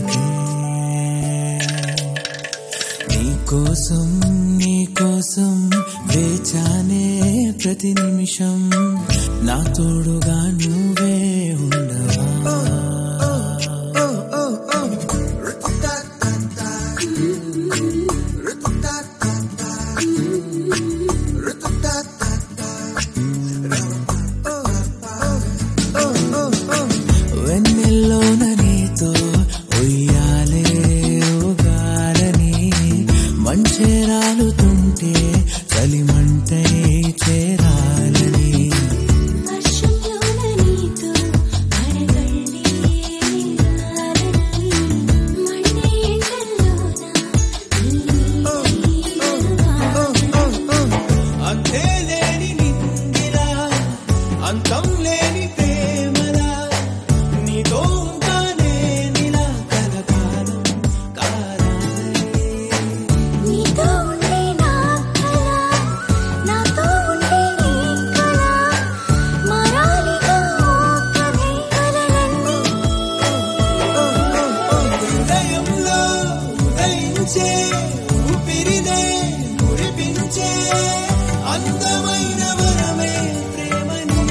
నీకోసం నీకోసం వేచానే ప్రతి నిమిషం నా తోడుగా నువ్వే ఉండవా వెన్నెల్లోన నీతో ఉయ్యాలే ఊగాలని మంచే రాలుతుంటే చలిమంటై చేరాలని వర్షంలోన నీతో అడగళ్ళే రాలని మండే ఎండల్లోన అంతే లేని నింగిలా అంతం లేని ప్రేమలా నీతో ఉంటానే నిలా కలకాలం కాలాలే నీతో ఉండే నా కల నాతో ఉండే నీ కల మరాలిగా కదే కలలన్నీ హృదయంలో ఉదయించే ఊపిరినే మురిపించే అందమైన వరమే ప్రేమని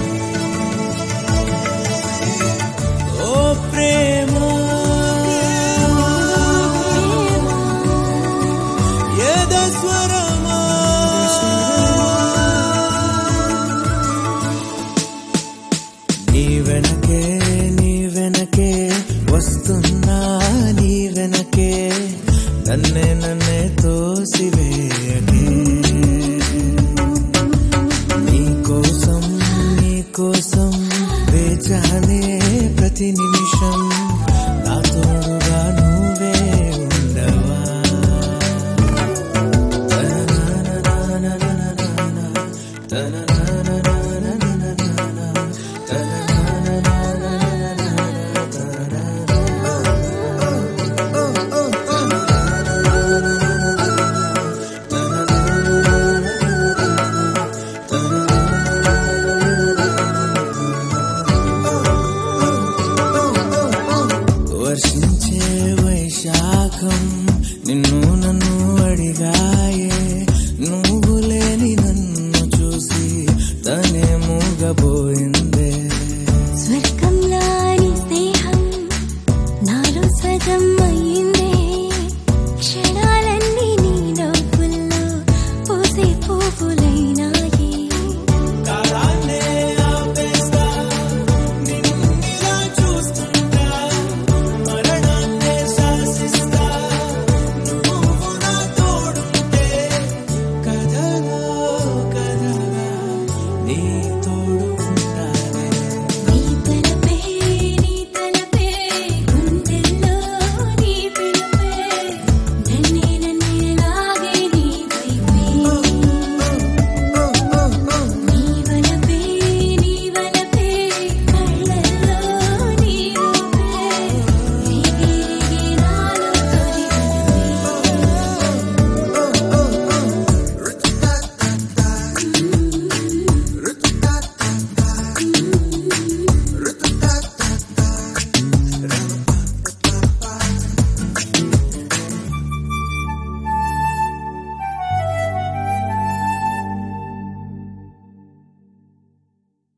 ఓ ప్రేమ యద స్వరమా నీ వెనకే నీ వెనకే వస్తున్నా నీ వెనకే నన్నే నన్నే తోసివేయకే నీ కోసం నీ కోసం వేచానే ప్రతి నిమిషం నా తోడుగా నువ్వే ఉండవా వర్షించే వైశాఖం నిన్ను నన్ను అడిగాయే నువ్వు లేని నన్ను చూసి తనే మూగబోయిందే స్వర్గంలాని స్నేహం నాలో స్వగం అయింది